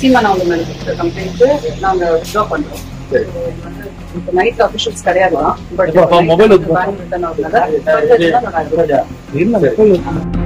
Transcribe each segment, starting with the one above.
சீமான் அவங்க மேல கொடுத்த கம்ப்ளைண்ட் நாங்க வித்ட்ரா பண்றோம் சரி. இப்போ நைட் அபிஷியல்ஸ் கிடையாது பட் அப்ப- அப்ப mobile வந்து- பேங்க் ரிட்டர்ன் ஆகுதுனால என்ன வெப்பம்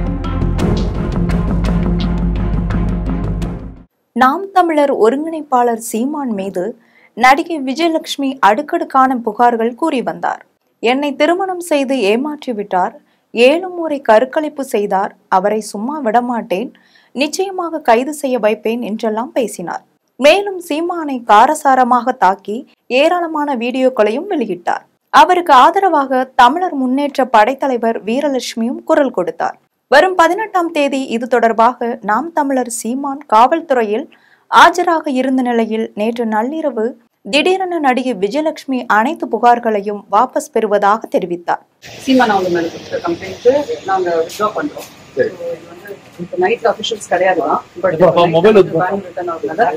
நாம் தமிழர் ஒருங்கிணைப்பாளர் சீமான் மீது நடிகை விஜயலட்சுமி அடுக்கடுக்கான புகார்கள் கூறி வந்தார் என்னை திருமணம் செய்து ஏமாற்றி விட்டார் ஏழு முறை கருக்கலைப்பு செய்தார் அவரை சும்மா விடமாட்டேன் நிச்சயமாக கைது செய்ய வைப்பேன் என்றெல்லாம் பேசினார் மேலும் சீமானை காரசாரமாக தாக்கி ஏராளமான வீடியோக்களையும் வெளியிட்டார் அவருக்கு ஆதரவாக தமிழர் முன்னேற்ற படைத்தலைவர் வீரலட்சுமியும் குரல் கொடுத்தார் வரும் பதினெட்டாம் தேதி இது தொடர்பாக நாம் தமிழர் சீமான் காவல்துறையில் ஆஜராக இருந்த நிலையில் நேற்று நள்ளிரவு திடீரென நடிகை விஜயலட்சுமி அனைத்து புகார்களையும் வாபஸ் பெறுவதாக தெரிவித்தார் சீமான் அவங்க மேல கொடுத்த கம்ப்ளைண்ட் நாங்க வித்ட்ரா பண்றோம் சரி. இப்போ நைட் அபிஷியல்ஸ் கிடையாது பட் அப்ப- அப்ப mobile வந்து- பேங்க் ரிட்டர்ன்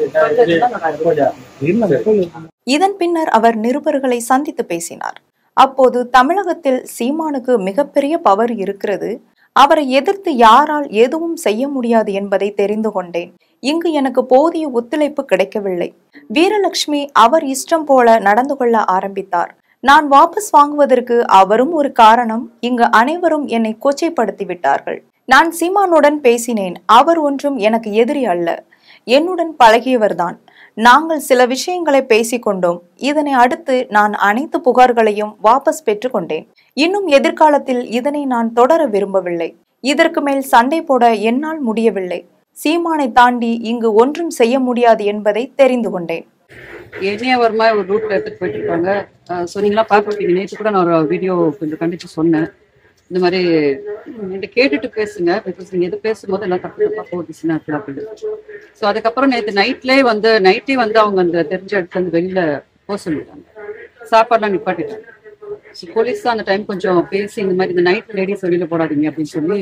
ஆகுதுனால என்ன வெப்பம் இதன் பின்னர் அவர் நிருபர்களை சந்தித்து பேசினார் அப்போது தமிழகத்தில் சீமானுக்கு மிகப்பெரிய பவர் இருக்கிறது அவரை எதிர்த்து யாரால் எதுவும் செய்ய முடியாது என்பதை தெரிந்து கொண்டேன் இங்கு எனக்கு போதிய ஒத்துழைப்பு கிடைக்கவில்லை வீரலட்சுமி அவர் இஷ்டம் போல நடந்து கொள்ள ஆரம்பித்தார் நான் வாபஸ் வாங்குவதற்கு அவரும் ஒரு காரணம் இங்கு அனைவரும் என்னை கொச்சைப்படுத்தி விட்டார்கள் நான் சீமானுடன் பேசினேன் அவர் ஒன்றும் எனக்கு எதிரி அல்ல என்னுடன் பழகியவர்தான் நாங்கள் சில விஷயங்களை பேசிக்கொண்டோம் இதனை அடுத்து நான் அனைத்து புகார்களையும் வாபஸ் பெற்றுக்கொண்டேன் இன்னும் எதிர்காலத்தில் இதனை நான் தொடர விரும்பவில்லை இதற்கு மேல் சண்டை போட என்னால் முடியவில்லை சீமானை தாண்டி இங்கு ஒன்றும் செய்ய முடியாது என்பதை தெரிந்து கொண்டேன் என்னைய ஒரு மாதிரி ஒரு ரூட்ல எடுத்துட்டு போயிட்டு இருக்காங்க ஸோ நீங்களாம் பார்த்துருப்பீங்க நேற்று கூட நான் ஒரு வீடியோ கொஞ்சம் கண்டிச்சு சொன்னேன் இந்த மாதிரி என்கிட்ட கேட்டுட்டு பேசுங்க பிகாஸ் நீங்க எது பேசும்போது எல்லாம் தப்பு தப்பா போட்டுச்சுன்னா அப்படின்னு ஸோ அதுக்கப்புறம் நேற்று நைட்லேயே வந்து நைட்டே வந்து அவங்க அந்த தெரிஞ்ச இடத்துல இருந்து வெளியில போக சொல்லிட்டாங்க சாப்பாடுலாம் நிப்பாட்டிட்டாங்க ஸோ போலீஸ் தான் அந்த டைம் கொஞ்சம் பேசி இந்த மாதிரி இந்த நைட் லேடிஸ் வெளியில போடாதீங்க அப்படின்னு சொல்லி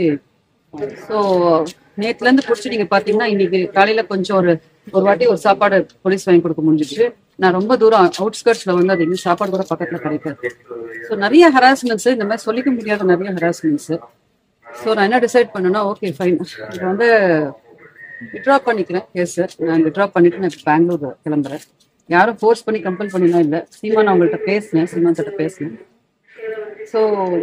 ஸோ நேத்துல இருந்து பிடிச்சி நீங்க பாத்தீங்கன்னா இன்னைக்கு காலையில கொஞ்சம் ஒரு ஒரு வாட்டி ஒரு சாப்பாடு போலீஸ் வாங்கி கொடுக்க முடிஞ்சிச்சு நான் ரொம்ப தூரம் அவுட்ஸ்கர்ட்ஸ்ல வந்து அது இன்னும் சாப்பாடு கூட பக்கத்துல கிடைக்காது ஸோ நிறைய ஹராஸ்மெண்ட்ஸ் இந்த மாதிரி சொல்லிக்க முடியாத நிறைய ஹராஸ்மெண்ட்ஸ் ஸோ நான் என்ன டிசைட் பண்ணேன்னா ஓகே ஃபைன் இது வந்து விட்ரா பண்ணிக்கிறேன் கேஸ் நான் விட்ரா பண்ணிட்டு நான் இப்போ பெங்களூர் கிளம்புறேன் யாரும் ஃபோர்ஸ் பண்ணி கம்பல் பண்ணிலாம் இல்லை சீமான் அவங்கள்ட்ட பேசினேன் சீமான் கிட்ட பேசினேன் ஸோ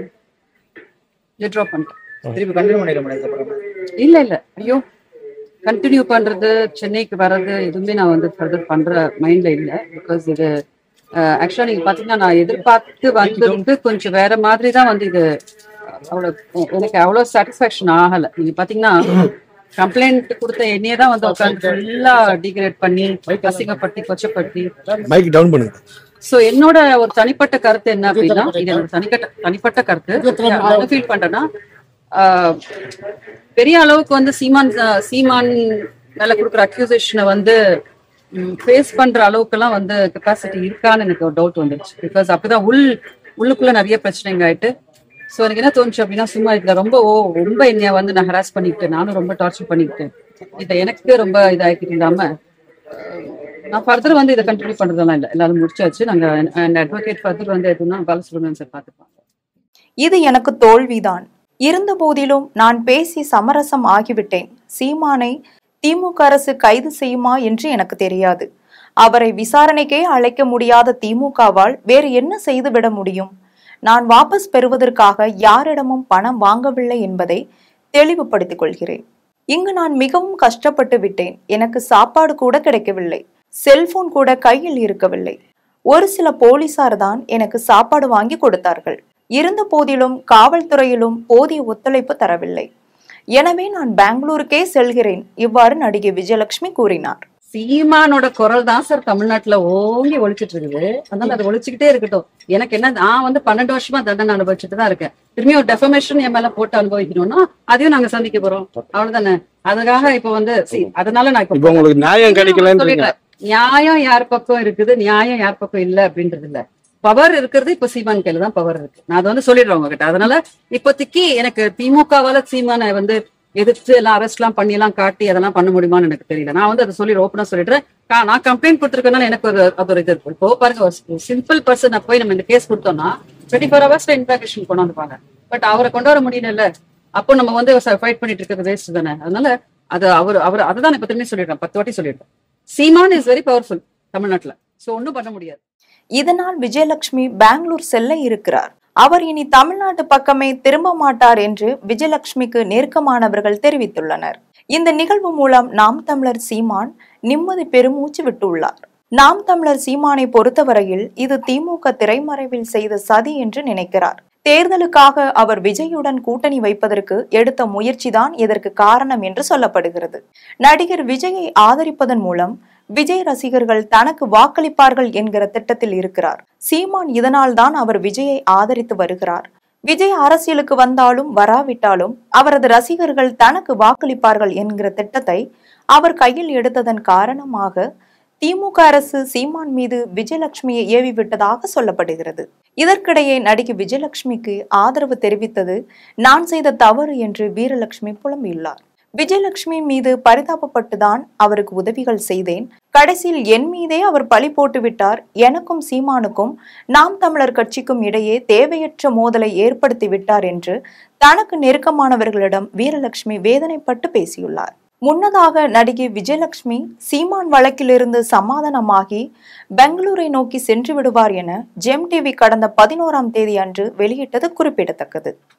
விட்ரா பண்ணிட்டேன் திருப்பி கண்டினியூ பண்ணிட முடியாது அப்புறம் இல்ல இல்ல ஐயோ கண்டினியூ பண்றது சென்னைக்கு வர்றது எதுவுமே நான் வந்து ஃபர்தர் பண்ற மைண்ட்ல இல்ல பிகாஸ் இது ஆக்சுவலா நீங்க பாத்தீங்கன்னா நான் எதிர்பார்த்து வந்ததுக்கு கொஞ்சம் வேற மாதிரி தான் வந்து இது அவ்வளவு எனக்கு அவ்வளவு சாட்டிஸ்பாக்சன் ஆகல நீங்க பாத்தீங்கன்னா கம்ப்ளைண்ட் கொடுத்த என்னையே தான் வந்து உட்காந்து ஃபுல்லா டிகிரேட் பண்ணி அசிங்கப்படுத்தி கொச்சப்படுத்தி மைக் டவுன் பண்ணுங்க சோ என்னோட ஒரு தனிப்பட்ட கருத்து என்ன அப்படின்னா இது என்னோட தனிப்பட்ட தனிப்பட்ட கருத்து நான் என்ன ஃபீல் பண்றேன்னா ஆஹ், பெரிய அளவுக்கு வந்து சீமான் ஆஹ், சீமான் மேல கொடுக்குற அக்யூசேஷனை வந்து ஃபேஸ் பண்ற அளவுக்குலாம் வந்து கெப்பாசிட்டி இருக்கான்னு எனக்கு ஒரு டவுட் வந்துருச்சு பிகாஸ் அப்படிதான் உள் உள்ளுக்குள்ள நிறைய பிரச்சனைங்க ஆயிட்டு சோ எனக்கு என்ன தோணுச்சு அப்படின்னா சும்மா இதுல ரொம்ப ஓ ரொம்ப என்னைய வந்து நான் ஹராஸ் பண்ணிக்கிட்டேன் நானும் ரொம்ப டார்ச்சர் பண்ணிக்கிட்டேன் இதை எனக்கு ரொம்ப இதாக்கிட்டு இல்லாம நான் ஃபர்தர் வந்து இதை கண்டினியூ பண்றதெல்லாம் இல்லை எல்லாரும் முடிச்சாச்சு நாங்க அண்ட் அட்வொகேட் ஃபர்தர் வந்து எதுனா பாலசுப்ரமணியன் சார் பார்த்துப்பாங்க இது எனக்கு தோல்விதான் இருந்த போதிலும் நான் பேசி சமரசம் ஆகிவிட்டேன் சீமானை திமுக அரசு கைது செய்யுமா என்று எனக்கு தெரியாது அவரை விசாரணைக்கே அழைக்க முடியாத திமுகவால் வேறு என்ன செய்துவிட முடியும் நான் வாபஸ் பெறுவதற்காக யாரிடமும் பணம் வாங்கவில்லை என்பதை தெளிவுபடுத்திக் கொள்கிறேன் இங்கு நான் மிகவும் கஷ்டப்பட்டு விட்டேன் எனக்கு சாப்பாடு கூட கிடைக்கவில்லை செல்போன் கூட கையில் இருக்கவில்லை ஒரு சில போலீசார் தான் எனக்கு சாப்பாடு வாங்கி கொடுத்தார்கள் இருந்த போதிலும் காவல்துறையிலும் போதிய ஒத்துழைப்பு தரவில்லை எனவே நான் பெங்களூருக்கே செல்கிறேன் இவ்வாறு நடிகை விஜயலட்சுமி கூறினார் சீமானோட குரல் தான் சார் தமிழ்நாட்டுல ஓங்கி ஒழிச்சிட்டு இருக்குது அதனால அது ஒழிச்சுக்கிட்டே இருக்கட்டும் எனக்கு என்ன நான் வந்து பன்னெண்டு வருஷமா தண்டனை அனுபவிச்சுட்டு தான் இருக்கேன் திரும்பி ஒரு டெஃபமேஷன் என் மேல போட்டு அனுபவிக்கணும்னா அதையும் நாங்க சந்திக்க போறோம் அவ்வளவுதானே அதுக்காக இப்ப வந்து see, அதனால நான் இப்போ உங்களுக்கு நியாயம் கிடைக்கலன்றீங்க சொல்லிடுறேன். நியாயம் யார் பக்கம் இருக்குது நியாயம் யார் பக்கம் இல்ல அப்படின்றது இல்ல பவர் இருக்கிறது இப்ப சீமான் கையில தான் பவர் இருக்கு நான் அதை வந்து சொல்லிடுறேன் உங்ககிட்ட அதனால இப்போதைக்கு எனக்கு திமுகவால சீமானை வந்து எதிர்த்து எல்லாம் அரெஸ்ட் எல்லாம் பண்ணி எல்லாம் காட்டி அதெல்லாம் பண்ண முடியுமான்னு எனக்கு தெரியல நான் வந்து அதை சொல்லி ஓப்பனா சொல்லிடுறேன் கா- நான் கம்ப்ளைண்ட் கொடுத்துருக்கனால எனக்கு ஒரு அது ஒரு இது இருக்கும் இப்போ பாருங்க ஒரு சிம்பிள் பர்சனை போய் நம்ம இந்த கேஸ் கொடுத்தோம்னா டுவெண்ட்டி ஃபோர் ஹவர்ஸ்ல இன்ட்ராகேஷன் கொண்டு வந்துப்பாங்க பட் அவரை கொண்டு வர முடியல அப்போ நம்ம வந்து ஃபைட் பண்ணிட்டு இருக்கிறது வேஸ்ட் தானே அதனால அது அவர் அவர் அதை தான் இப்ப திரும்பி சொல்லிடுறேன் பத்து வாட்டி சொல்லிடுறேன் சீமான் இஸ் வெரி பவர்ஃபுல் தமிழ்நாட்டுல சோ ஒண்ணும் பண்ண முடியாது இதனால் விஜயலட்சுமி பெங்களூர் செல்ல இருக்கிறார் அவர் இனி தமிழ்நாட்டு பக்கமே திரும்ப மாட்டார் என்று விஜயலட்சுமிக்கு நெருக்கமானவர்கள் தெரிவித்துள்ளனர் இந்த நிகழ்வு மூலம் நாம் தமிழர் சீமான் நிம்மதி பெருமூச்சு விட்டுள்ளார் நாம் தமிழர் சீமானை பொறுத்தவரையில் இது திமுக திரைமறைவில் செய்த சதி என்று நினைக்கிறார் தேர்தலுக்காக அவர் விஜயுடன் கூட்டணி வைப்பதற்கு எடுத்த முயற்சிதான் இதற்கு காரணம் என்று சொல்லப்படுகிறது நடிகர் விஜயை ஆதரிப்பதன் மூலம் விஜய் ரசிகர்கள் தனக்கு வாக்களிப்பார்கள் என்கிற திட்டத்தில் இருக்கிறார் சீமான் இதனால் தான் அவர் விஜயை ஆதரித்து வருகிறார் விஜய் அரசியலுக்கு வந்தாலும் வராவிட்டாலும் அவரது ரசிகர்கள் தனக்கு வாக்களிப்பார்கள் என்கிற திட்டத்தை அவர் கையில் எடுத்ததன் காரணமாக திமுக அரசு சீமான் மீது விஜயலட்சுமியை ஏவி விட்டதாக சொல்லப்படுகிறது இதற்கிடையே நடிகை விஜயலட்சுமிக்கு ஆதரவு தெரிவித்தது நான் செய்த தவறு என்று வீரலட்சுமி புலம்பியுள்ளார் விஜயலட்சுமி மீது பரிதாபப்பட்டுதான் அவருக்கு உதவிகள் செய்தேன் கடைசியில் என் மீதே அவர் பழி போட்டு விட்டார் எனக்கும் சீமானுக்கும் நாம் தமிழர் கட்சிக்கும் இடையே தேவையற்ற மோதலை ஏற்படுத்தி விட்டார் என்று தனக்கு நெருக்கமானவர்களிடம் வீரலட்சுமி வேதனைப்பட்டு பேசியுள்ளார் முன்னதாக நடிகை விஜயலட்சுமி சீமான் வழக்கிலிருந்து சமாதானமாகி பெங்களூரை நோக்கி சென்று விடுவார் என ஜெம் டிவி கடந்த பதினோராம் தேதி அன்று வெளியிட்டது குறிப்பிடத்தக்கது